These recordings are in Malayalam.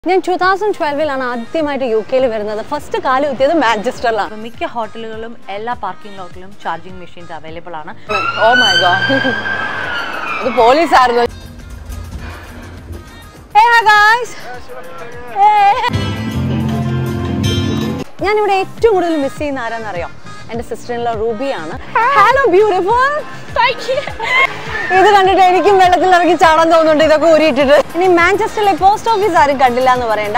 ഞാൻ ടൂ തൗസൻഡ് ട്വൽവിലാണ് ആദ്യമായിട്ട് യു കെയിൽ വരുന്നത് ഫസ്റ്റ് കാലം എത്തിയത് മാഞ്ചസ്റ്ററിലാണ് അപ്പോൾ മിക്ക ഹോട്ടലുകളും എല്ലാ പാർക്കിംഗ് ലോട്ടിലും ചാർജിങ് മെഷീൻസ് അവൈലബിൾ ആണ് ഓ മൈ ഗോഡ് ഇത് പോലീസ് ആയിരുന്നു ഞാനിവിടെ ഏറ്റവും കൂടുതൽ മിസ് ചെയ്യുന്ന ആരാന്നറിയാം എന്റെ സിസ്റ്ററിനുള്ള റൂബിയാണ് ഹലോ ബ്യൂട്ടിഫുൾ ഇത് കണ്ടിട്ട് എനിക്കും വെള്ളത്തിൽ ഇറങ്ങി ചാടാൻ തോന്നുന്നുണ്ട് ഇതൊക്കെ ഊരിയിട്ടിട്ട് ഇനി മാഞ്ചസ്റ്ററിലെ പോസ്റ്റ് ഓഫീസ് ആരും കണ്ടില്ല എന്ന് പറയണ്ട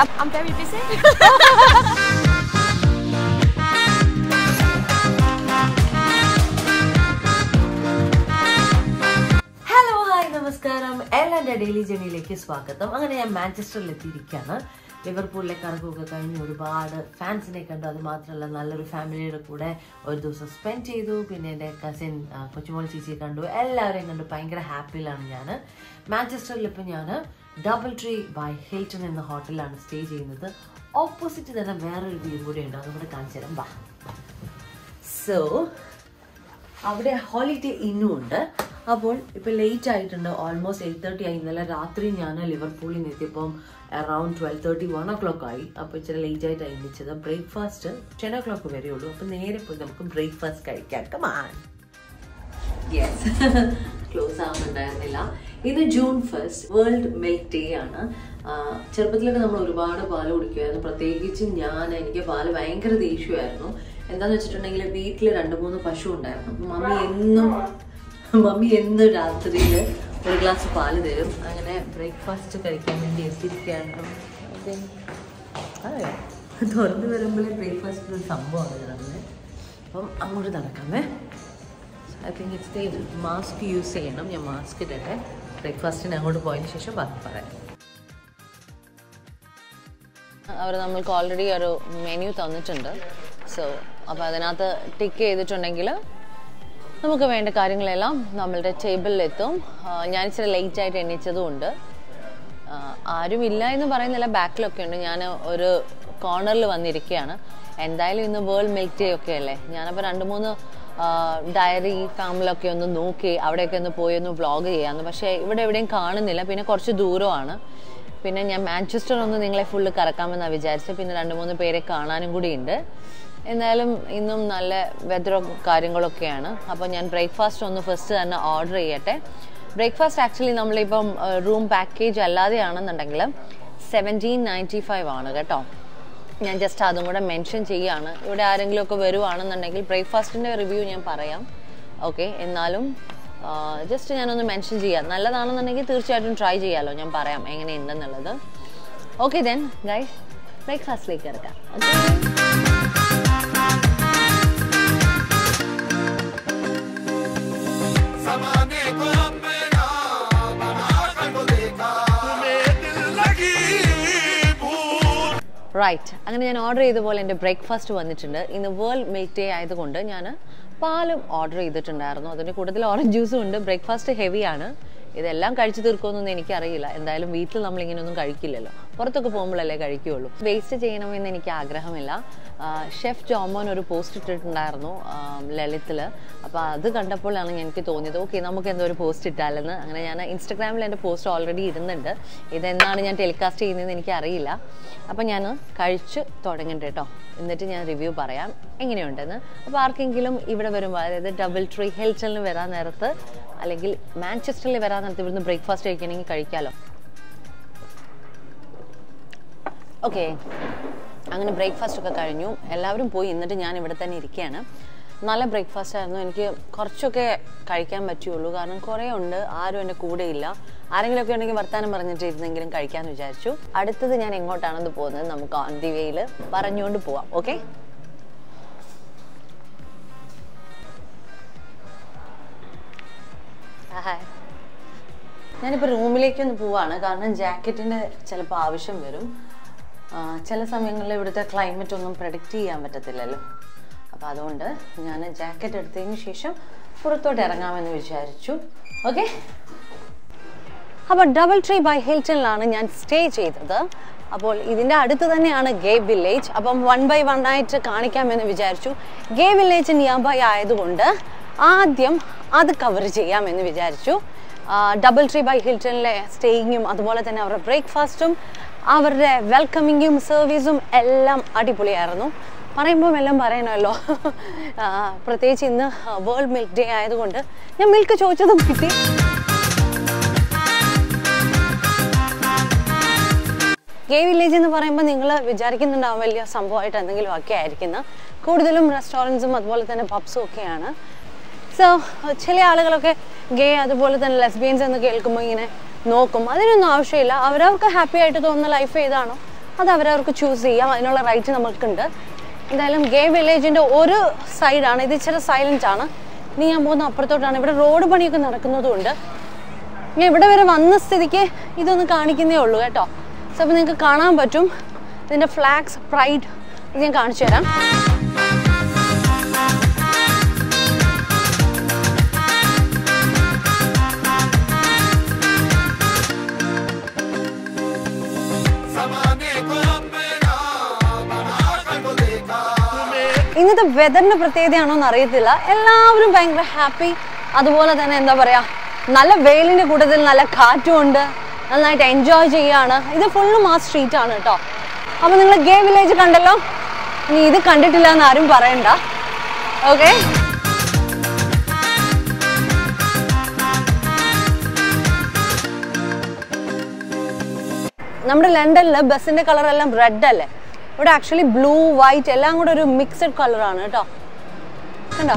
ഹലോ ഹായ് നമസ്കാരം എല്ലാൻ്റെ ഡെയിലി ജേണിയിലേക്ക് സ്വാഗതം അങ്ങനെ ഞാൻ മാഞ്ചസ്റ്ററിൽ എത്തിയിരിക്കുകയാണ് ലിവർപൂളിലെ കറക്കമൊക്കെ കഴിഞ്ഞ് ഒരുപാട് ഫാൻസിനെ കണ്ടു അത് മാത്രമല്ല നല്ലൊരു ഫാമിലിയുടെ കൂടെ ഒരു ദിവസം സ്പെൻഡ് ചെയ്തു പിന്നെ എൻ്റെ കസിൻ കൊച്ചുമോൾ ചേച്ചിയെ കണ്ടു എല്ലാവരെയും കണ്ടു ഭയങ്കര ഹാപ്പിയിലാണ് ഞാൻ മാഞ്ചസ്റ്ററിൽ ഇപ്പം ഞാൻ ഡബിൾ ട്രീ ബൈ ഹിൽട്ടൺ എന്ന ഹോട്ടലിലാണ് സ്റ്റേ ചെയ്യുന്നത് ഓപ്പോസിറ്റ് തന്നെ വേറൊരു വ്യൂ കൂടെ ഉണ്ട് അതും കൂടെ കാണിച്ചു തരാം വാ സോ അവിടെ ഹോളിഡേ ഇന്നും ഉണ്ട് അപ്പോൾ ഇപ്പൊ ലേറ്റ് ആയിട്ടുണ്ട് ഓൾമോസ്റ്റ് എയ്റ്റ് തേർട്ടി ആയി ഇന്നലെ രാത്രി ഞാൻ ലിവർപൂളിൽ നിന്ന് എത്തിയപ്പം around twelve thirty one o'clock ആയി അപ്പോൾ ഇച്ചിരി ലേറ്റ് ആയിട്ട് എണ്ണിച്ചത് ബ്രേക്ക്ഫാസ്റ്റ് ടെൻ ഓ ക്ലോക്ക് വരെയുള്ളൂ അപ്പോൾ നേരെ പോയി നമുക്ക് ബ്രേക്ക്ഫാസ്റ്റ് കഴിക്കാം കമാൻ യെസ് ക്ലോസ് ആവുന്നുണ്ടായിരുന്നില്ല ഇന്ന് June first world milk day ആണ് ആഹ് ചെറുപ്പത്തിലൊക്കെ നമ്മൾ ഒരുപാട് പാല് കുടിക്കുമായിരുന്നു പ്രത്യേകിച്ച് ഞാൻ എനിക്ക് പാല് ഭയങ്കര ദേഷ്യമായിരുന്നു എന്താന്ന് വെച്ചിട്ടുണ്ടെങ്കിൽ വീട്ടിൽ രണ്ട് മൂന്ന് പശു ഉണ്ടായിരുന്നു അപ്പം മമ്മി എന്നും മമ്മി എന്നും രാത്രിയിൽ ഒരു ഗ്ലാസ് പാല് തരും അങ്ങനെ ബ്രേക്ക്ഫാസ്റ്റ് കഴിക്കാൻ വേണ്ടി എത്തിയിരിക്കുകയാണ് അതെ അതെ തുറന്നു വരുമ്പോഴേ ബ്രേക്ക്ഫാസ്റ്റ് ഒരു സംഭവമാണ് കിടന്നത് അപ്പം അങ്ങോട്ട് നടക്കാമേ ഐ തിങ്ക് ഇറ്റ്സ് ദേ മാസ്ക് യൂസ് ചെയ്യണം ഞാൻ മാസ്ക് ഇടട്ടെ ബ്രേക്ക്ഫാസ്റ്റിന് അങ്ങോട്ട് പോയതിന് ശേഷം ബാക്കി പറയാം അവർ നമ്മൾക്ക് ഓൾറെഡി ഒരു മെനു തന്നിട്ടുണ്ട് സോ അപ്പോൾ അതിനകത്ത് ടിക്ക് ചെയ്തിട്ടുണ്ടെങ്കിൽ നമുക്ക് വേണ്ട കാര്യങ്ങളെല്ലാം നമ്മളുടെ ടേബിളിലെത്തും ഞാൻ ഇച്ചിരി ലേറ്റ് ആയിട്ട് എണീച്ചതും ഉണ്ട് ആ, ആരും ഇല്ല എന്ന് പറയുന്നില്ല ബാക്കിലൊക്കെ ഉണ്ട് ഞാൻ ഒരു കോർണറിൽ വന്നിരിക്കുകയാണ് എന്തായാലും ഇന്ന് വേൾഡ് മിൽക്ക് ഡേ ഒക്കെ അല്ലേ ഞാനപ്പോൾ രണ്ട് മൂന്ന് ഡയറി ഫാമിലൊക്കെ ഒന്ന് നോക്കി അവിടെയൊക്കെ ഒന്ന് പോയി ഒന്ന് വ്ളോഗ് ചെയ്യാമെന്ന് പക്ഷേ ഇവിടെ എവിടെയും കാണുന്നില്ല പിന്നെ കുറച്ച് ദൂരമാണ് പിന്നെ ഞാൻ മാഞ്ചസ്റ്റർ ഒന്ന് നിങ്ങളെ ഫുള്ള് കറക്കാമെന്നാണ് വിചാരിച്ചത് പിന്നെ രണ്ട് മൂന്ന് പേരെ കാണാനും കൂടി ഉണ്ട് എന്തായാലും ഇന്നും നല്ല വെതറും കാര്യങ്ങളൊക്കെയാണ് അപ്പോൾ ഞാൻ ബ്രേക്ക്ഫാസ്റ്റ് ഒന്ന് ഫസ്റ്റ് തന്നെ ഓർഡർ ചെയ്യട്ടെ ബ്രേക്ക്ഫാസ്റ്റ് ആക്ച്വലി നമ്മളിപ്പം റൂം പാക്കേജ് അല്ലാതെയാണെന്നുണ്ടെങ്കിൽ സെവൻറ്റീൻ നയൻറ്റി ഫൈവ് ആണ് കേട്ടോ ഞാൻ ജസ്റ്റ് അതും കൂടെ മെൻഷൻ ചെയ്യുകയാണ് ഇവിടെ ആരെങ്കിലും ഒക്കെ വരുവാണെന്നുണ്ടെങ്കിൽ ബ്രേക്ക്ഫാസ്റ്റിൻ്റെ റിവ്യൂ ഞാൻ പറയാം ഓക്കെ എന്നാലും ജസ്റ്റ് ഞാനൊന്ന് മെൻഷൻ ചെയ്യാം നല്ലതാണെന്നുണ്ടെങ്കിൽ തീർച്ചയായിട്ടും ട്രൈ ചെയ്യാമല്ലോ ഞാൻ പറയാം എങ്ങനെയുണ്ടെന്നുള്ളത് ഓക്കെ ദെൻ ഗൈസ് ബ്രേക്ക്ഫാസ്റ്റിലേക്ക് കിടക്കാം ഓക്കെ जमाने को अपना बना कर तो देखा तुम्हें दिल लगी भूल റൈറ്റ് അങ്ങനെ ഞാൻ ഓർഡർ ചെയ്ത പോലെ എൻ്റെ ബ്രേക്ക്ഫാസ്റ്റ് വന്നിട്ടുണ്ട് ഇന്ന് വേൾഡ് മിൽക്ക് ഡേ ആയതുകൊണ്ട് ഞാൻ പാലും ഓർഡർ ചെയ്തിട്ടുണ്ടായിരുന്നു അതിൻ്റെ കൂടുതൽ ഓറഞ്ച് ജ്യൂസും ഉണ്ട് ബ്രേക്ക്ഫാസ്റ്റ് ഹെവിയാണ് ഇതെല്ലാം കഴിച്ചു തീർക്കുമെന്നൊന്നും എനിക്കറിയില്ല എന്തായാലും വീട്ടിൽ നമ്മൾ ഇങ്ങനെയൊന്നും കഴിക്കില്ലല്ലോ പുറത്തൊക്കെ പോകുമ്പോഴല്ലേ കഴിക്കുകയുള്ളൂ വേസ്റ്റ് ചെയ്യണമെന്ന് എനിക്ക് ആഗ്രഹമില്ല ഷെഫ് ജോമോൻ ഒരു പോസ്റ്റ് ഇട്ടിട്ടുണ്ടായിരുന്നു ലളിത്തിൽ അപ്പോൾ അത് കണ്ടപ്പോഴാണ് എനിക്ക് തോന്നിയത് ഓക്കെ നമുക്ക് എന്തോ ഒരു പോസ്റ്റ് ഇട്ടാലെന്ന് അങ്ങനെ ഞാൻ ഇൻസ്റ്റഗ്രാമിൽ എൻ്റെ പോസ്റ്റ് ഓൾറെഡി ഇടുന്നുണ്ട് ഇതെന്നാണ് ഞാൻ ടെലികാസ്റ്റ് ചെയ്യുന്നതെന്ന് എനിക്കറിയില്ല അപ്പോൾ ഞാൻ കഴിച്ച് തുടങ്ങണ്ട കേട്ടോ എന്നിട്ട് ഞാൻ റിവ്യൂ പറയാം എങ്ങനെയുണ്ടെന്ന് അപ്പോൾ ആർക്കെങ്കിലും ഇവിടെ വരുമ്പോൾ അതായത് ഡബിൾ ട്രീ ഹിൽട്ടണിൽ വരാൻ നേരത്ത് അല്ലെങ്കിൽ മാഞ്ചസ്റ്ററിൽ വരാൻ നേരത്ത് ഇവിടുന്ന് ബ്രേക്ക്ഫാസ്റ്റ് കഴിക്കണമെങ്കിൽ കഴിക്കാമല്ലോ ഓക്കെ അങ്ങനെ ബ്രേക്ക്ഫാസ്റ്റ് ഒക്കെ കഴിഞ്ഞു എല്ലാവരും പോയി എന്നിട്ട് ഞാൻ ഇവിടെ തന്നെ ഇരിക്കുകയാണ് നല്ല ബ്രേക്ക്ഫാസ്റ്റ് ആയിരുന്നു എനിക്ക് കുറച്ചൊക്കെ കഴിക്കാൻ പറ്റുള്ളൂ കാരണം കുറേ ഉണ്ട് ആരും എൻ്റെ കൂടെ ഇല്ല ആരെങ്കിലുമൊക്കെ ഉണ്ടെങ്കിൽ വർത്താനം പറഞ്ഞിട്ട് ഇരുന്നെങ്കിലും കഴിക്കാമെന്ന് വിചാരിച്ചു അടുത്തത് ഞാൻ എങ്ങോട്ടാണെന്ന് പോകുന്നത് നമുക്ക് ഓൺ ദി വേയിൽ പറഞ്ഞുകൊണ്ട് പോവാം ഓക്കെ ഹായ് ഞാനിപ്പോൾ റൂമിലേക്കൊന്ന് പോവാണ് കാരണം ജാക്കറ്റിൻ്റെ ചിലപ്പോൾ ആവശ്യം വരും ആ, ചില സമയങ്ങളിൽ ഇവിടുത്തെ ക്ലൈമറ്റ് ഒന്നും പ്രഡിക്റ്റ് ചെയ്യാൻ പറ്റത്തില്ലല്ലോ അപ്പോൾ അതുകൊണ്ട് ഞാൻ ജാക്കറ്റ് എടുത്തതിന് ശേഷം പുറത്തോട്ട് ഇറങ്ങാമെന്ന് വിചാരിച്ചു ഓക്കെ അപ്പോൾ ഡബിൾ ട്രീ ബൈ ഹിൽട്ടണിലാണ് ഞാൻ സ്റ്റേ ചെയ്തത് അപ്പോൾ ഇതിൻ്റെ അടുത്ത് തന്നെയാണ് ഗേ വില്ലേജ് അപ്പം വൺ ബൈ വൺ ആയിട്ട് കാണിക്കാമെന്ന് വിചാരിച്ചു ഗേ വില്ലേജ് നിയർ ബൈ ആയതുകൊണ്ട് ആദ്യം അത് കവർ ചെയ്യാമെന്ന് വിചാരിച്ചു ഡബിൾ ട്രീ ബൈ ഹിൽട്ടണിലെ സ്റ്റേയിങ്ങും അതുപോലെ തന്നെ അവരുടെ ബ്രേക്ക്ഫാസ്റ്റും അവരുടെ വെൽക്കമിങ്ങും സർവീസും എല്ലാം അടിപൊളിയായിരുന്നു പറയുമ്പോൾ എല്ലാം പറയണമല്ലോ ആ, പ്രത്യേകിച്ച് ഇന്ന് വേൾഡ് മിൽക്ക് ഡേ ആയതുകൊണ്ട് ഞാൻ മിൽക്ക് ചോദിച്ചതും കിട്ടി ഗേ വില്ലേജ് എന്ന് പറയുമ്പോൾ നിങ്ങൾ വിചാരിക്കുന്നുണ്ടാവും വലിയ സംഭവമായിട്ട് എന്തെങ്കിലും ഒക്കെ ആയിരിക്കുന്നത് കൂടുതലും റെസ്റ്റോറൻറ്റ്സും അതുപോലെ തന്നെ പബ്സും ഒക്കെയാണ് സോ ചില ആളുകളൊക്കെ ഗേ അതുപോലെ തന്നെ ലെസ്ബിയൻസ് എന്ന് കേൾക്കുമ്പോൾ ഇങ്ങനെ നോക്കും അതിനൊന്നും ആവശ്യമില്ല അവരവർക്ക് ഹാപ്പി ആയിട്ട് തോന്നുന്ന ലൈഫ് ഏതാണോ അത് അവരവർക്ക് ചൂസ് ചെയ്യാം അതിനുള്ള റൈറ്റ് നമുക്കുണ്ട് എന്തായാലും ഗേ വില്ലേജിൻ്റെ ഒരു സൈഡാണ് ഇത് ഇച്ചിരി സൈലൻ്റ് ആണ് ഇനി ഞാൻ പോകുന്ന അപ്പുറത്തോട്ടാണ് ഇവിടെ റോഡ് പണിയൊക്കെ നടക്കുന്നതുകൊണ്ട് ഞാൻ ഇവിടെ വരെ വന്ന സ്ഥിതിക്ക് ഇതൊന്ന് കാണിക്കുന്നേ ഉള്ളൂ കേട്ടോ സോ അപ്പോൾ നിങ്ങൾക്ക് കാണാൻ പറ്റും ഇതിൻ്റെ ഫ്ലാഗ്സ് പ്രൈഡ് ഇത് ഞാൻ കാണിച്ചു തരാം जमाने को अपना बना कर तो देखा ഇന്നത്തെ വെതറിന്റെ പ്രത്യേകതയാണോ എന്ന് അറിയത്തില്ല എല്ലാവരും ഭയങ്കര ഹാപ്പി അതുപോലെ തന്നെ എന്താ പറയാ നല്ല വെയിലിന്റെ കൂട്ടത്തിൽ നല്ല കാറ്റും ഉണ്ട് നന്നായിട്ട് എൻജോയ് ചെയ്യാണ് ഇത് ഫുള്ളും ആ സ്ട്രീറ്റ് ആണ് കേട്ടോ അപ്പൊ നിങ്ങൾ ഗേ വില്ലേജ് കണ്ടല്ലോ ഇനി ഇത് കണ്ടിട്ടില്ല എന്ന് ആരും പറയണ്ട ഓക്കെ നമ്മുടെ ലണ്ടനിൽ ബസ്സിന്റെ കളർ എല്ലാം റെഡ് അല്ലേ ഇവിടെ ആക്ച്വലി ബ്ലൂ വൈറ്റ് എല്ലാം കൂടെ ഒരു മിക്സഡ് കളറാണ് കേട്ടോ കണ്ടോ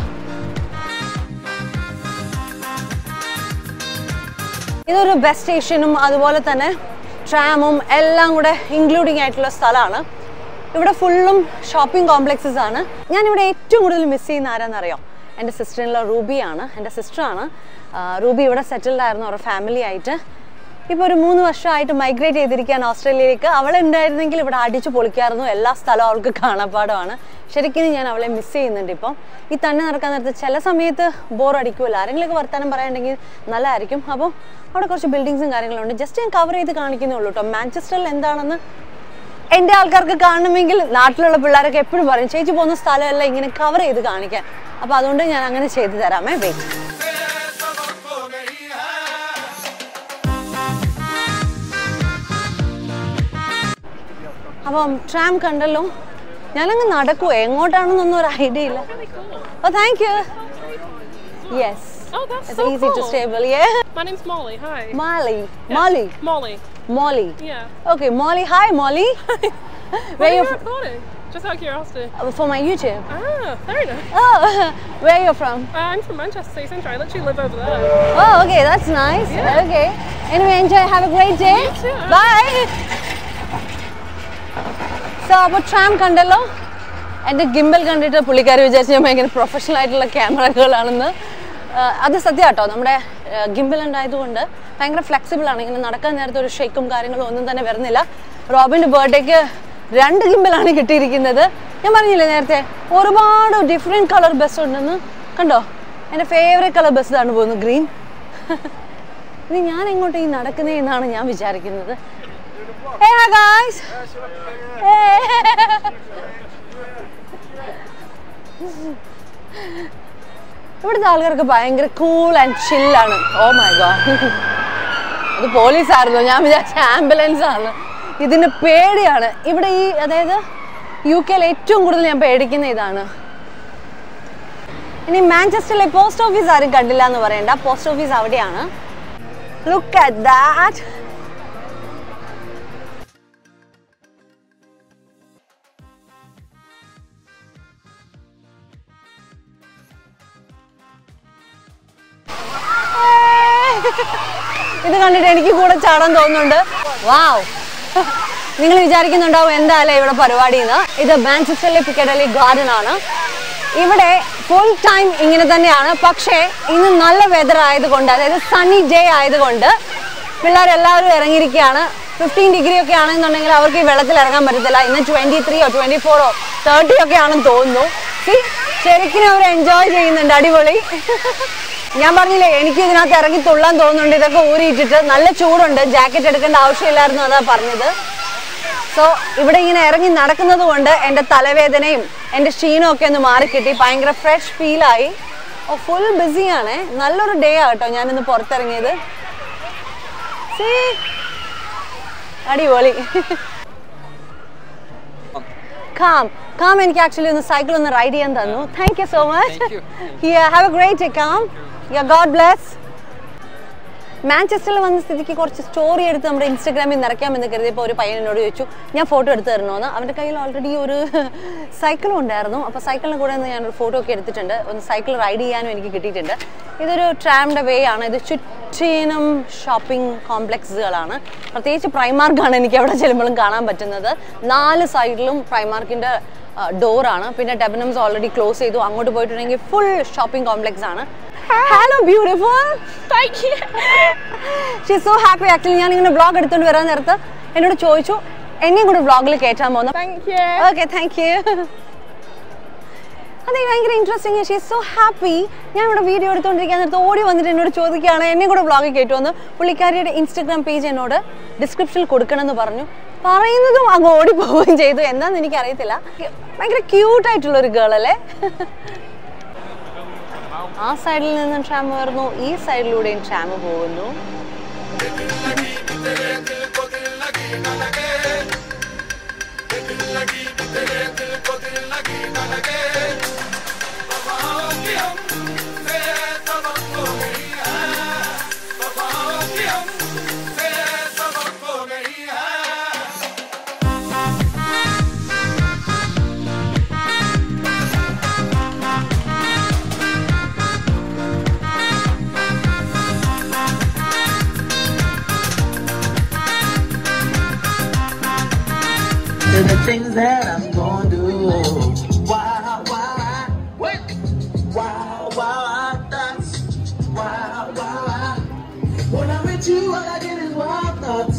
ഇതൊരു ബസ് സ്റ്റേഷനും അതുപോലെ തന്നെ ട്രാമും എല്ലാം കൂടെ ഇൻക്ലൂഡിങ് ആയിട്ടുള്ള സ്ഥലമാണ് ഇവിടെ ഫുള്ളും ഷോപ്പിംഗ് കോംപ്ലക്സസ് ആണ് ഞാൻ ഇവിടെ ഏറ്റവും കൂടുതൽ മിസ് ചെയ്യുന്ന ആരാന്നറിയോ എൻ്റെ സിസ്റ്ററിനുള്ള റൂബിയാണ് എൻ്റെ സിസ്റ്ററാണ് റൂബി ഇവിടെ സെറ്റിൽഡ് ആയിരുന്നു അവരുടെ ഫാമിലി ആയിട്ട് ഇപ്പോൾ ഒരു മൂന്ന് വർഷമായിട്ട് മൈഗ്രേറ്റ് ചെയ്തിരിക്കുകയാണ് ഓസ്ട്രേലിയയിലേക്ക് അവളെ ഉണ്ടായിരുന്നെങ്കിൽ ഇവിടെ അടിച്ചു പൊളിക്കായിരുന്നു എല്ലാ സ്ഥലവും അവൾക്ക് കാണാപ്പാടമാണ് ശരിക്കും ഞാൻ അവളെ മിസ് ചെയ്യുന്നുണ്ട് ഇപ്പം ഈ തന്നെ നടക്കാൻ നേരത്ത് ചില സമയത്ത് ബോർ അടിക്കുമല്ലോ ആരെങ്കിലുമൊക്കെ വർത്താനം പറയാനുണ്ടെങ്കിൽ നല്ലതായിരിക്കും അപ്പോൾ അവിടെ കുറച്ച് ബിൽഡിങ്സും കാര്യങ്ങളുണ്ട് ജസ്റ്റ് ഞാൻ കവർ ചെയ്ത് കാണിക്കുന്നേ ഉള്ളൂ കേട്ടോ മാഞ്ചസ്റ്ററിൽ എന്താണെന്ന് എൻ്റെ ആൾക്കാർക്ക് കാണണമെങ്കിൽ നാട്ടിലുള്ള പിള്ളേരൊക്കെ എപ്പോഴും പറയും ചേച്ചി പോകുന്ന സ്ഥലമെല്ലാം ഇങ്ങനെ കവർ ചെയ്ത് കാണിക്കാൻ അപ്പോൾ അതുകൊണ്ട് ഞാൻ അങ്ങനെ ചെയ്തു തരാമേ വെയിറ്റ് सबक हो गई है അപ്പം ട്രാം കണ്ടല്ലോ ഞാനങ്ങ് നടക്കുവോ എങ്ങോട്ടാണെന്നൊന്നും ഒരു ഐഡിയ ഇല്ല oh thank you yes Oh, that's It's so easy to cool. stable, yeah. My name's Molly. Hi. Molly. Molly. Molly. Molly. Yeah. Okay, Molly. Hi, Molly. What where are you you f- recording? Just out of curiosity. for my YouTube. Ah, very nice. Oh, where you from? Uh, I'm from Manchester City Centre. I literally live over there. Oh, okay, that's nice. Yeah. Okay. Anyway, enjoy. Have a great day. You too. Bye. So അപ്പോൾ ട്രാം കണ്ടല്ലോ എൻ്റെ ഗിംബൽ കണ്ടിട്ട് പുള്ളിക്കാർ വിചാരിച്ച് ഞാൻ ഭയങ്കര പ്രൊഫഷണൽ ആയിട്ടുള്ള ക്യാമറകളാണെന്ന് അത് സത്യം കേട്ടോ നമ്മുടെ ഗിംബൽ ഉണ്ടായതുകൊണ്ട് ഭയങ്കര ഫ്ലെക്സിബിൾ ആണ് ഇങ്ങനെ നടക്കാൻ നേരത്തെ ഒരു ഷേക്കും കാര്യങ്ങളും ഒന്നും തന്നെ വരുന്നില്ല റോബിൻ്റെ ബർത്ത്ഡേക്ക് രണ്ട് ഗിംബലാണ് കിട്ടിയിരിക്കുന്നത് ഞാൻ പറഞ്ഞില്ലേ നേരത്തെ ഒരുപാട് ഡിഫറെൻറ്റ് കളർ ബസ് ഉണ്ടെന്ന് കണ്ടോ എൻ്റെ ഫേവറേറ്റ് കളർ ബസ് ആണ് പോകുന്നത് ഗ്രീൻ ഇത് ഞാൻ എങ്ങോട്ട് ഈ നടക്കുന്നേ എന്നാണ് ഞാൻ വിചാരിക്കുന്നത് Hey, hi guys. Hey. ഇവിടുത്തെ ആൾക്കാർക്ക് ഭയങ്കര കൂൾ ആൻഡ് ചില്ലാണ് ഓ മൈ ഗോഡ് അത് പോലീസായിരുന്നു ഞാൻ വിചാരിച്ച ആംബുലൻസ് ആണ് ഇതിന് പേടിയാണ് ഇവിടെ ഈ അതായത് യു കെയിൽ ഏറ്റവും കൂടുതൽ ഞാൻ പേടിക്കുന്ന ഇതാണ് ഇനി മാഞ്ചസ്റ്ററിലെ പോസ്റ്റ് ഓഫീസ് ആരും കണ്ടില്ല എന്ന് പറയണ്ട പോസ്റ്റ് ഓഫീസ് അവിടെയാണ് ലുക്ക് അറ്റ് ദാറ്റ് ഇത് കണ്ടിട്ട് എനിക്ക് കൂടെ ചാടാൻ തോന്നുന്നുണ്ട് വാവ് നിങ്ങൾ വിചാരിക്കുന്നുണ്ടാവും എന്തായാലും ഇവിടെ പരിപാടി എന്ന് ഇത് മാഞ്ചസ്റ്ററിലെ പിക്കഡലി ഗാർഡൻ ആണ് ഇവിടെ ഫുൾ ടൈം ഇങ്ങനെ തന്നെയാണ് പക്ഷേ ഇന്ന് നല്ല വെതർ ആയതുകൊണ്ട് അതായത് സണ്ണി ഡേ ആയതുകൊണ്ട് പിള്ളേരെല്ലാവരും ഇറങ്ങിയിരിക്കുകയാണ് ഫിഫ്റ്റീൻ ഡിഗ്രി ഒക്കെ ആണെന്നുണ്ടെങ്കിൽ അവർക്ക് ഈ വെള്ളത്തിൽ ഇറങ്ങാൻ പറ്റത്തില്ല ഇന്ന് ട്വന്റി ത്രീയോ ട്വന്റി ഫോറോ തേർട്ടി ഒക്കെ ആണെന്ന് തോന്നുന്നു See, ശരിക്കും അവർ എൻജോയ് ചെയ്യുന്നുണ്ട് അടിപൊളി ഞാൻ പറഞ്ഞില്ലേ എനിക്ക് ഇതിനകത്ത് ഇറങ്ങി തുള്ളാൻ തോന്നുന്നുണ്ട് ഇതൊക്കെ ഊരിയിട്ടിട്ട് നല്ല ചൂടുണ്ട് ജാക്കറ്റ് എടുക്കേണ്ട ആവശ്യമില്ലായിരുന്നു അതാ പറഞ്ഞത് സോ ഇവിടെ ഇങ്ങനെ ഇറങ്ങി നടക്കുന്നത് കൊണ്ട് എൻ്റെ തലവേദനയും എൻ്റെ ക്ഷീണവും ഒക്കെ ഒന്ന് മാറിക്കിട്ടി ഭയങ്കര ഫ്രഷ് ഫീലായി ഓ ഫുൾ ബിസിയാണ് നല്ലൊരു ഡേ ആട്ടോ ഞാനിന്ന് പുറത്തിറങ്ങിയത് See? അടിപൊളി കാം കാം എനിക്ക് ആക്ച്വലി ഒന്ന് സൈക്കിൾ ഒന്ന് റൈഡ് ചെയ്യാൻ തന്നു thank you so much have a great day calm ya god bless മാഞ്ചസ്റ്ററിൽ വന്ന സ്ഥിതിക്ക് കുറച്ച് സ്റ്റോറി എടുത്ത് നമ്മുടെ ഇൻസ്റ്റാഗ്രാമിൽ നിറയ്ക്കാമെന്ന് കരുതിയപ്പോൾ ഒരു പയ്യൻ എന്നോട് ചോദിച്ചു ഞാൻ ഫോട്ടോ എടുത്ത് തരണമെന്ന് അവൻ്റെ കയ്യിൽ ഓൾറെഡി ഒരു സൈക്കിളും ഉണ്ടായിരുന്നു അപ്പോൾ സൈക്കിളിന് കൂടെ ഒന്ന് ഞാനൊരു ഫോട്ടോ ഒക്കെ എടുത്തിട്ടുണ്ട് ഒന്ന് സൈക്കിൾ റൈഡ് ചെയ്യാനും എനിക്ക് കിട്ടിയിട്ടുണ്ട് ഇതൊരു ട്രാമിൻ്റെ വേ ആണ് ഇത് ചുറ്റിനും ഷോപ്പിംഗ് കോംപ്ലക്സുകളാണ് പ്രത്യേകിച്ച് പ്രൈമാർക്കാണ് എനിക്ക് അവിടെ ചെല്ലുമ്പോഴും കാണാൻ പറ്റുന്നത് നാല് സൈഡിലും പ്രൈമാർക്കിൻ്റെ ഡോറാണ് പിന്നെ ഡെബനംസ് ഓൾറെഡി ക്ലോസ് ചെയ്തു അങ്ങോട്ട് പോയിട്ടുണ്ടെങ്കിൽ ഫുൾ ഷോപ്പിംഗ് കോംപ്ലക്സ് ആണ് hello beautiful thank you she so happy actually ഞാൻ ഇങ്ങനെ വ്ളോഗ് എടുത്തുകൊണ്ട് വരാൻ നേരത്ത് എന്നോട് ചോദിച്ചു എന്നെയും കൂടെ വ്ളോഗിൽ കയറ്റാൻ പോകുന്നു Thank you. Okay thank you അതെ ഭയങ്കര ഇൻട്രസ്റ്റിംഗ് ഷീ സോ ഹാപ്പി ഞാൻ ഇവിടെ വീഡിയോ എടുത്തുകൊണ്ടിരിക്കാൻ നേരത്ത് ഓടി വന്നിട്ട് എന്നോട് ചോദിക്കുകയാണ് എന്നെ കൂടെ വ്ളോഗിൽ കയറ്റുമെന്ന് പുള്ളിക്കാരിയുടെ ഇൻസ്റ്റഗ്രാം പേജ് എന്നോട് ഡിസ്ക്രിപ്ഷനിൽ കൊടുക്കണമെന്ന് പറഞ്ഞു പറയുന്നതും അങ്ങ് ഓടി പോവുകയും ചെയ്തു എന്താണെന്ന് എനിക്ക് അറിയത്തില്ല ഭയങ്കര ക്യൂട്ടായിട്ടുള്ള ഒരു ഗേൾ അല്ലേ ആ സൈഡിൽ നിന്നും ട്രാം വരുന്നു ഈ സൈഡിലൂടെയും ട്രാം പോകുന്നു to the things that I'm gonna do. Wow, wow, wait. Wow, wow, that's wow, wow. When I'm with you, all I get is wild thoughts.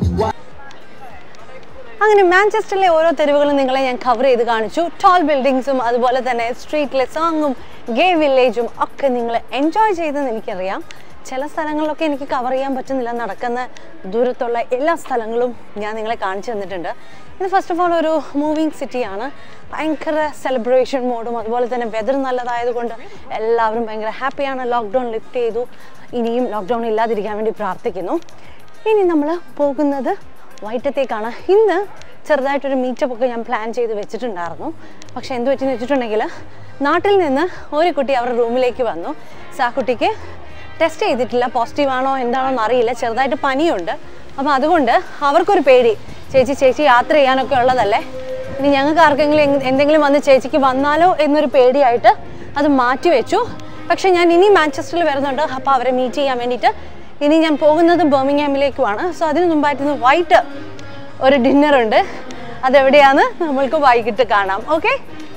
അങ്ങനെ മാഞ്ചസ്റ്ററിലെ ഓരോ തെരുവുകളും നിങ്ങളെ ഞാൻ കവർ ചെയ്ത് കാണിച്ചു ടോൾ ബിൽഡിങ്സും അതുപോലെ തന്നെ സ്ട്രീറ്റിലെ സോങ്ങും ഗേ വില്ലേജും ഒക്കെ നിങ്ങൾ എൻജോയ് ചെയ്തെന്ന് എനിക്കറിയാം ചില സ്ഥലങ്ങളിലൊക്കെ എനിക്ക് കവർ ചെയ്യാൻ പറ്റുന്നില്ല നടക്കുന്ന ദൂരത്തുള്ള എല്ലാ സ്ഥലങ്ങളും ഞാൻ നിങ്ങളെ കാണിച്ചു തന്നിട്ടുണ്ട് ഇത് ഫസ്റ്റ് ഓഫ് ഓൾ ഒരു മൂവിങ് സിറ്റിയാണ് ഭയങ്കര സെലിബ്രേഷൻ മോഡും അതുപോലെ തന്നെ വെതർ നല്ലതായതുകൊണ്ട് എല്ലാവരും ഭയങ്കര ഹാപ്പിയാണ് ലോക്ക്ഡൗൺ ലിഫ്റ്റ് ചെയ്തു ഇനിയും ലോക്ക്ഡൗൺ ഇല്ലാതിരിക്കാൻ വേണ്ടി പ്രാർത്ഥിക്കുന്നു ഇനി നമ്മൾ പോകുന്നത് വൈറ്റത്തേക്കാണ് ഇന്ന് ചെറുതായിട്ടൊരു മീറ്റപ്പ് ഒക്കെ ഞാൻ പ്ലാൻ ചെയ്ത് വെച്ചിട്ടുണ്ടായിരുന്നു പക്ഷെ എന്ത് പറ്റിയെന്ന് വെച്ചിട്ടുണ്ടെങ്കിൽ നാട്ടിൽ നിന്ന് ഒരു കുട്ടി അവരുടെ റൂമിലേക്ക് വന്നു സോ ആ കുട്ടിക്ക് ടെസ്റ്റ് ചെയ്തിട്ടില്ല പോസിറ്റീവ് ആണോ എന്താണോ എന്ന് അറിയില്ല ചെറുതായിട്ട് പനിയുണ്ട് അപ്പോൾ അതുകൊണ്ട് അവർക്കൊരു പേടി ചേച്ചി ചേച്ചി യാത്ര ചെയ്യാനൊക്കെ ഉള്ളതല്ലേ ഇനി ഞങ്ങൾക്ക് ആർക്കെങ്കിലും എന്ത് എന്തെങ്കിലും വന്ന് ചേച്ചിക്ക് വന്നാലോ എന്നൊരു പേടിയായിട്ട് അത് മാറ്റി വെച്ചു പക്ഷെ ഞാൻ ഇനി മാഞ്ചസ്റ്ററിൽ വരുന്നുണ്ട് അപ്പോൾ അവരെ മീറ്റ് ചെയ്യാൻ വേണ്ടിയിട്ട് ഇനി ഞാൻ പോകുന്നത് ബർമിംഗ്ഹാമിലേക്കുമാണ് സോ അതിന് മുമ്പായിട്ട് ഇന്ന് വൈകിട്ട് ഒരു ഡിന്നർ ഉണ്ട് അതെവിടെയാന്ന് നമ്മൾക്ക് വൈകിട്ട് കാണാം ഓക്കെ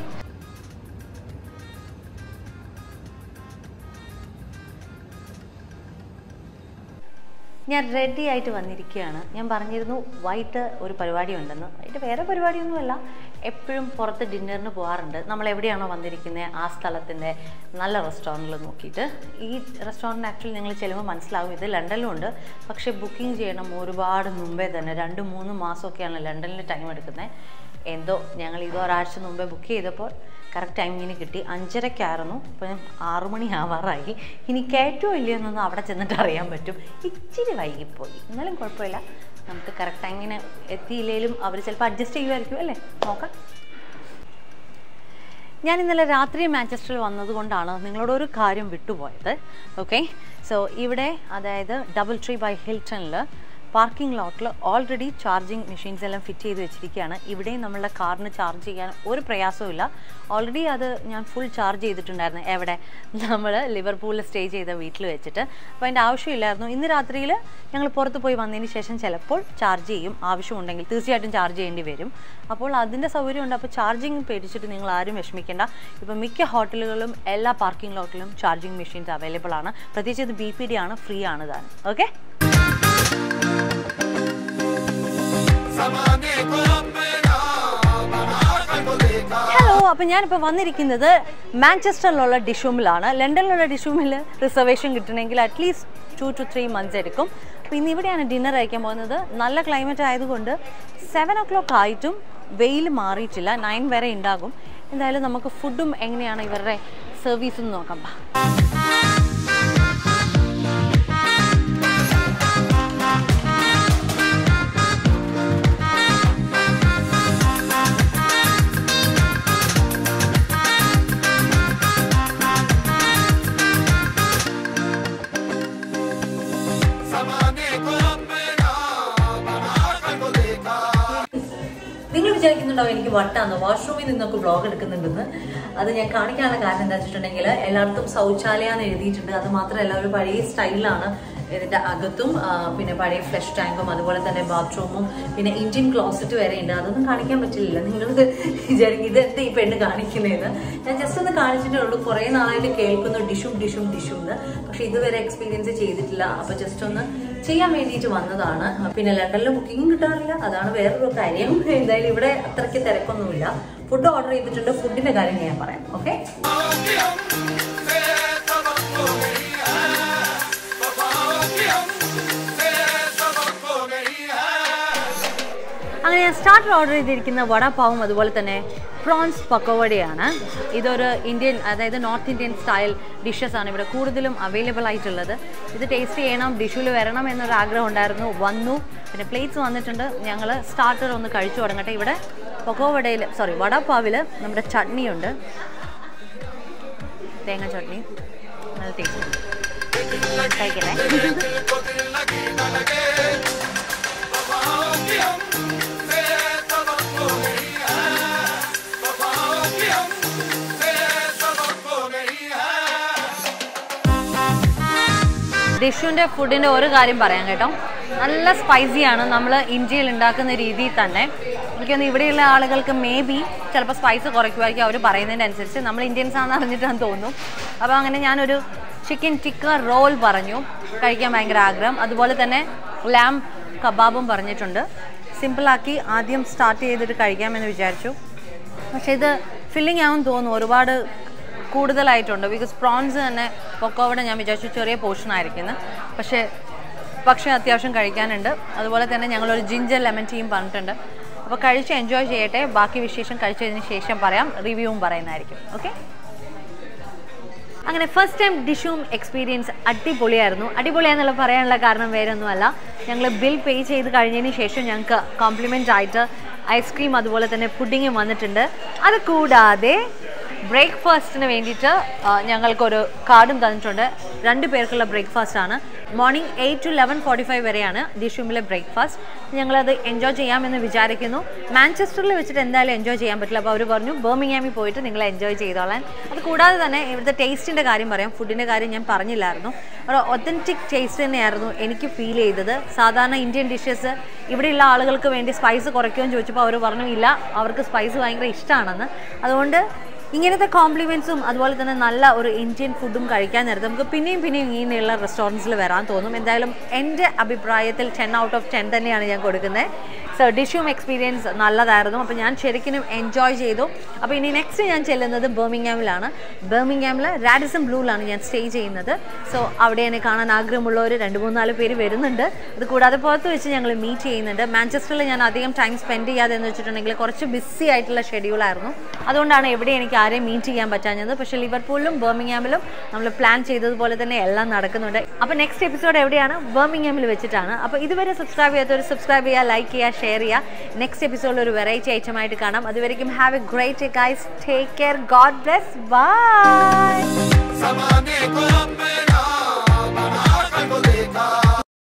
ഞാൻ റെഡി ആയിട്ട് വന്നിരിക്കുകയാണ് ഞാൻ പറഞ്ഞിരുന്നു വൈകിട്ട് ഒരു പരിപാടി ഉണ്ടെന്ന് വൈകിട്ട് വേറെ പരിപാടിയൊന്നുമല്ല എപ്പോഴും പുറത്ത് ഡിന്നറിന് പോകാറുണ്ട് നമ്മൾ എവിടെയാണോ വന്നിരിക്കുന്നത് ആ സ്ഥലത്തിൻ്റെ നല്ല റെസ്റ്റോറൻറ്റിൽ നോക്കിയിട്ട് ഈ റെസ്റ്റോറൻറ്റ് ആക്ച്വലി നിങ്ങൾ ചെല്ലുമ്പോൾ മനസ്സിലാവും ഇത് ലണ്ടനിലും ഉണ്ട് പക്ഷേ ബുക്കിംഗ് ചെയ്യണം ഒരുപാട് മുമ്പേ തന്നെ രണ്ട് മൂന്ന് മാസമൊക്കെയാണ് ലണ്ടനിൽ ടൈം എടുക്കുന്നത് എന്തോ ഞങ്ങൾ ഇത് ഒരാഴ്ച മുമ്പേ ബുക്ക് ചെയ്തപ്പോൾ കറക്റ്റ് ടൈമിങ്ങിന് കിട്ടി അഞ്ചരക്കായിരുന്നു ഇപ്പം ആറു മണി ആവാറായി ഇനി കയറ്റോ ഇല്ലയോ എന്നൊന്നും അവിടെ ചെന്നിട്ട് അറിയാൻ പറ്റും ഇച്ചിരി വൈകിപ്പോയി എന്നാലും കുഴപ്പമില്ല നമുക്ക് കറക്റ്റ് ടൈമിന് എത്തിയില്ലെങ്കിലും അവർ ചിലപ്പോൾ അഡ്ജസ്റ്റ് ചെയ്യുമായിരിക്കും അല്ലേ നോക്കാം ഞാൻ ഇന്നലെ രാത്രി മാഞ്ചസ്റ്ററിൽ വന്നതുകൊണ്ടാണ് നിങ്ങളോട് ഒരു കാര്യം വിട്ടുപോയത് ഓക്കെ സോ ഇവിടെ അതായത് ഡബിൾ ട്രീ ബൈ ഹിൽട്ടണിൽ പാർക്കിംഗ് ലോട്ടിൽ ഓൾറെഡി ചാർജിങ് മെഷീൻസ് എല്ലാം ഫിറ്റ് ചെയ്ത് വെച്ചിരിക്കുകയാണ് ഇവിടെയും നമ്മളുടെ കാറിന് ചാർജ് ചെയ്യാൻ ഒരു പ്രയാസവും ഇല്ല ഓൾറെഡി അത് ഞാൻ ഫുൾ ചാർജ് ചെയ്തിട്ടുണ്ടായിരുന്നു എവിടെ നമ്മൾ ലിവർപൂളിൽ സ്റ്റേ ചെയ്ത വീട്ടിൽ വെച്ചിട്ട് അപ്പോൾ അതിൻ്റെ ആവശ്യമില്ലായിരുന്നു ഇന്ന് രാത്രിയിൽ ഞങ്ങൾ പുറത്ത് പോയി വന്നതിന് ശേഷം ചിലപ്പോൾ ചാർജ് ചെയ്യും ആവശ്യമുണ്ടെങ്കിൽ തീർച്ചയായിട്ടും ചാർജ് ചെയ്യേണ്ടി വരും അപ്പോൾ അതിൻ്റെ സൗകര്യമുണ്ട് അപ്പോൾ ചാർജിങ് പേടിച്ചിട്ട് നിങ്ങൾ ആരും വിഷമിക്കേണ്ട ഇപ്പോൾ മിക്ക ഹോട്ടലുകളും എല്ലാ പാർക്കിംഗ് ലോട്ടിലും ചാർജിങ് മെഷീൻസ് അവൈലബിൾ ആണ് പ്രത്യേകിച്ച് ഇത് ബി പി ഡി ആണ് ഫ്രീ ആണ് താൻ ഓക്കെ जमाने को अपना बनाकर तो देखा ഹലോ അപ്പോൾ ഞാനിപ്പോൾ വന്നിരിക്കുന്നത് മാഞ്ചസ്റ്ററിലുള്ള ഡിഷൂമിലാണ് ലണ്ടനിലുള്ള ഡിഷൂമിൽ റിസർവേഷൻ കിട്ടണമെങ്കിൽ at least two two three months എടുക്കും അപ്പോൾ ഇന്ന് ഇവിടെയാണ് ഡിന്നർ കഴിക്കാൻ പോകുന്നത് നല്ല ക്ലൈമറ്റ് ആയതുകൊണ്ട് സെവൻ ഒ ക്ലോക്ക് ആയിട്ടും വെയിൽ മാറിയിട്ടില്ല നയൻ വരെ ഉണ്ടാകും എന്തായാലും നമുക്ക് ഫുഡും എങ്ങനെയാണ് ഇവരുടെ സർവീസ് എന്ന് നോക്കാം ബാ. വിചാരിക്കുന്നുണ്ടാവും എനിക്ക് വട്ടാന്ന് വാഷ്റൂമിൽ നിന്നൊക്കെ വ്ളോഗ് എടുക്കുന്നുണ്ടെന്ന് അത് ഞാൻ കാണിക്കാനുള്ള കാരണം എന്താ വെച്ചിട്ടുണ്ടെങ്കിൽ എല്ലായിടത്തും ശൗചാലയ എന്ന് എഴുതിയിട്ടുണ്ട് അത് മാത്രമല്ല ഒരു പഴയ സ്റ്റൈലാണ് ഇതിന്റെ അകത്തും ആ, പിന്നെ പഴയ ഫ്ലഷ് ടാങ്കും അതുപോലെ തന്നെ ബാത്റൂമും പിന്നെ ഇന്ത്യൻ ക്ലോസറ്റ് വരെ ഉണ്ട് അതൊന്നും കാണിക്കാൻ പറ്റില്ല നിങ്ങൾ വിചാരിക്കും ഇതെന്താ ഈ പെണ്ണ് കാണിക്കുന്നതെന്ന് ഞാൻ ജസ്റ്റ് ഒന്ന് കാണിച്ചിട്ടേ ഉള്ളൂ കുറേ നാളായിട്ട് കേൾക്കുന്നു ഡിഷും ഡിഷും ഡിഷും എന്ന് പക്ഷെ ഇതുവരെ എക്സ്പീരിയൻസ് ചെയ്തിട്ടില്ല അപ്പൊ ജസ്റ്റ് ഒന്ന് ചെയ്യാൻ വേണ്ടിയിട്ട് വന്നതാണ് പിന്നെ ലണ്ടനിൽ ബുക്കിംഗ് കിട്ടാറില്ല അതാണ് വേറൊരു കാര്യം എന്തായാലും ഇവിടെ അത്രയ്ക്ക് തിരക്കൊന്നുമില്ല ഫുഡ് ഓർഡർ ചെയ്തിട്ടുണ്ട് ഫുഡിന്റെ കാര്യം ഞാൻ പറയാം ഓക്കെ അങ്ങനെ ഞാൻ സ്റ്റാർട്ടർ ഓർഡർ ചെയ്തിരിക്കുന്ന വടാപ്പാവും അതുപോലെ തന്നെ പ്രോൺസ് പക്കോവടയാണ് ഇതൊരു ഇന്ത്യൻ അതായത് നോർത്ത് ഇന്ത്യൻ സ്റ്റൈൽ ഡിഷസ് ആണ് ഇവിടെ കൂടുതലും അവൈലബിൾ ആയിട്ടുള്ളത് ഇത് ടേസ്റ്റ് ചെയ്യണം ഡിഷിൽ വരണം എന്നൊരു ആഗ്രഹം ഉണ്ടായിരുന്നു വന്നു പിന്നെ പ്ലേറ്റ്സ് വന്നിട്ടുണ്ട് ഞങ്ങൾ സ്റ്റാർട്ടർ ഒന്ന് കഴിച്ചു തുടങ്ങട്ടെ ഇവിടെ പക്കോവടയിൽ സോറി വടാപ്പാവിൽ നമ്മുടെ ചട്നിയുണ്ട് തേങ്ങ ചട്നി നല്ല ടേസ്റ്റ് കഴിക്കട്ടെ ഡിഷുവിൻ്റെ ഫുഡിൻ്റെ ഒരു കാര്യം പറയാം കേട്ടോ നല്ല സ്പൈസിയാണ് നമ്മൾ ഇന്ത്യയിൽ ഉണ്ടാക്കുന്ന രീതിയിൽ തന്നെ എനിക്കൊന്ന് ഇവിടെയുള്ള ആളുകൾക്ക് മേ ബി ചിലപ്പോൾ സ്പൈസ് കുറയ്ക്കുമായിരിക്കും അവർ പറയുന്നതിൻ്റെ അനുസരിച്ച് നമ്മൾ ഇന്ത്യൻസ് ആണെന്ന് അറിഞ്ഞിട്ടാന്ന് തോന്നുന്നു അപ്പോൾ അങ്ങനെ ഞാനൊരു ചിക്കൻ ടിക്ക റോൾ പറഞ്ഞു കഴിക്കാൻ ഭയങ്കര ആഗ്രഹം അതുപോലെ തന്നെ ലാം കബാബും പറഞ്ഞിട്ടുണ്ട് സിമ്പിളാക്കി ആദ്യം സ്റ്റാർട്ട് ചെയ്തിട്ട് കഴിക്കാമെന്ന് വിചാരിച്ചു പക്ഷേ ഇത് ഫില്ലിംഗ് ആവും തോന്നുന്നു ഒരുപാട് കൂടുതലായിട്ടുണ്ട് ബിക്കോസ് പ്രോൺസ് തന്നെ പൊക്കോവിടെ ഞാൻ വിചാരിച്ചു ചെറിയ പോർഷൻ ആയിരിക്കുന്നു പക്ഷേ പക്ഷേ അത്യാവശ്യം കഴിക്കാനുണ്ട് അതുപോലെ തന്നെ ഞങ്ങളൊരു ജിഞ്ചർ ലെമൺ ടീയും പറഞ്ഞിട്ടുണ്ട് അപ്പോൾ കഴിച്ച് എൻജോയ് ചെയ്യട്ടെ ബാക്കി വിശേഷം കഴിച്ചതിന് ശേഷം പറയാം റിവ്യൂവും പറയുന്നതായിരിക്കും ഓക്കെ അങ്ങനെ ഫസ്റ്റ് ടൈം ഡിഷും എക്സ്പീരിയൻസ് അടിപൊളിയായിരുന്നു അടിപൊളിയാന്നുള്ള പറയാനുള്ള കാരണം വേറെ ഒന്നുമല്ല ഞങ്ങൾ ബിൽ പേ ചെയ്ത് കഴിഞ്ഞതിന് ശേഷം ഞങ്ങൾക്ക് കോംപ്ലിമെൻ്റ് ആയിട്ട് ഐസ്ക്രീം അതുപോലെ തന്നെ പുഡിങ്ങും വന്നിട്ടുണ്ട് അത് കൂടാതെ ബ്രേക്ക്ഫാസ്റ്റിന് വേണ്ടിയിട്ട് ആ, ഞങ്ങൾക്കൊരു കാർഡും തന്നിട്ടുണ്ട് രണ്ട് പേർക്കുള്ള ബ്രേക്ക്ഫാസ്റ്റ് ആണ് morning eight to eleven forty five വരെയാണ് ഡിഷുമിലെ ബ്രേക്ക്ഫാസ്റ്റ് ഞങ്ങളത് എൻജോയ് ചെയ്യാമെന്ന് വിചാരിക്കുന്നു മാഞ്ചസ്റ്ററിൽ വെച്ചിട്ട് എന്തായാലും എൻജോയ് ചെയ്യാൻ പറ്റില്ല അപ്പോൾ അവർ പറഞ്ഞു ബർമിങ്ങാമിൽ പോയിട്ട് നിങ്ങൾ എൻജോയ് ചെയ്തോളാൻ അത് കൂടാതെ തന്നെ ഇവിടുത്തെ ടേസ്റ്റിൻ്റെ കാര്യം പറയാം ഫുഡിൻ്റെ കാര്യം ഞാൻ പറഞ്ഞില്ലായിരുന്നു ഒരു ഒത്തൻറ്റിക് ടേസ്റ്റ് തന്നെയായിരുന്നു എനിക്ക് ഫീൽ ചെയ്തത് സാധാരണ ഇന്ത്യൻ ഡിഷസ് ഇവിടെയുള്ള ആളുകൾക്ക് വേണ്ടി സ്പൈസ് കുറയ്ക്കുമെന്ന് ചോദിച്ചപ്പോൾ അവർ പറഞ്ഞു ഇല്ല അവർക്ക് സ്പൈസ് ഭയങ്കര ഇഷ്ടമാണെന്ന് അതുകൊണ്ട് ഇങ്ങനത്തെ കോംപ്ലിമെൻറ്റ്സും അതുപോലെ തന്നെ നല്ല ഒരു ഇന്ത്യൻ ഫുഡും കഴിക്കാൻ നേരത്തെ നമുക്ക് പിന്നെയും പിന്നെയും ഇങ്ങനെയുള്ള റെസ്റ്റോറൻറ്റ്സിൽ വരാൻ തോന്നും എന്തായാലും എൻ്റെ അഭിപ്രായത്തിൽ ടെൻ ഔട്ട് ഓഫ് ടെൻ തന്നെയാണ് ഞാൻ കൊടുക്കുന്നത് സോ ഡിഷും എക്സ്പീരിയൻസ് നല്ലതായിരുന്നു അപ്പോൾ ഞാൻ ശരിക്കും എൻജോയ് ചെയ്തു അപ്പോൾ ഇനി നെക്സ്റ്റ് ഞാൻ ചെല്ലുന്നത് ബർമിംഗ്ഹാമിലാണ് ബർമിംഗ്ഹാമിൽ റാഡിസൺ ബ്ലൂവിലാണ് ഞാൻ സ്റ്റേ ചെയ്യുന്നത് സോ അവിടെ എന്നെ കാണാൻ ആഗ്രഹമുള്ളവർ രണ്ട് മൂന്നാല് പേര് വരുന്നുണ്ട് അത് കൂടാതെ പുറത്ത് വെച്ച് ഞങ്ങൾ മീറ്റ് ചെയ്യുന്നുണ്ട് മാഞ്ചസ്റ്ററിൽ ഞാൻ അധികം ടൈം സ്പെൻഡ് ചെയ്യാതെ എന്ന് വെച്ചിട്ടുണ്ടെങ്കിൽ കുറച്ച് ബിസി ആയിട്ടുള്ള ഷെഡ്യൂളായിരുന്നു അതുകൊണ്ടാണ് എവിടെ എനിക്ക് ആരെയും മീറ്റ് ചെയ്യാൻ പറ്റാഞ്ഞത് പക്ഷേ ലിവർപൂളിലും ബർമിംഗ്ഹാമിലും നമ്മൾ പ്ലാൻ ചെയ്തതുപോലെ തന്നെ എല്ലാം നടക്കുന്നുണ്ട് അപ്പോൾ നെക്സ്റ്റ് എപ്പിസോഡ് എവിടെയാണ് ബർമിംഗ്ഹാമിൽ വെച്ചിട്ടാണ് അപ്പോൾ ഇതുവരെ സബ്സ്ക്രൈബ് ചെയ്യാത്തവർ സബ്സ്ക്രൈബ് ചെയ്യുക ലൈക്ക് ചെയ്യുക ഷെയർ ചെയ്യുക നെക്സ്റ്റ് എപ്പിസോഡിൽ ഒരു വെറൈറ്റി ഐറ്റമായിട്ട് കാണാം അതുവരെയും have a great guys take care god bless bye زماني كل